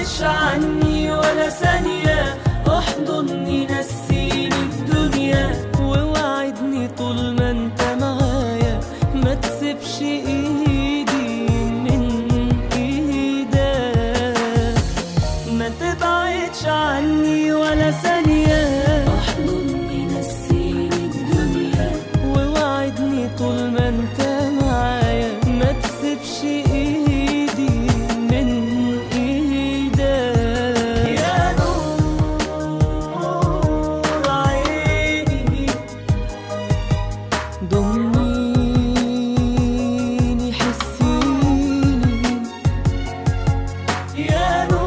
تبعدش عني ولا ثانية احضني نسيني الدنيا ووعدني طول ما انت معايا ما تسيبش ايدي من ايدك ما تبعدش عني ولا ثانية احضني نسيني الدنيا ووعدني طول ما انت معايا ما تسيبش ايدي من ايدك يا نور عيني ضميني حسيني يا نور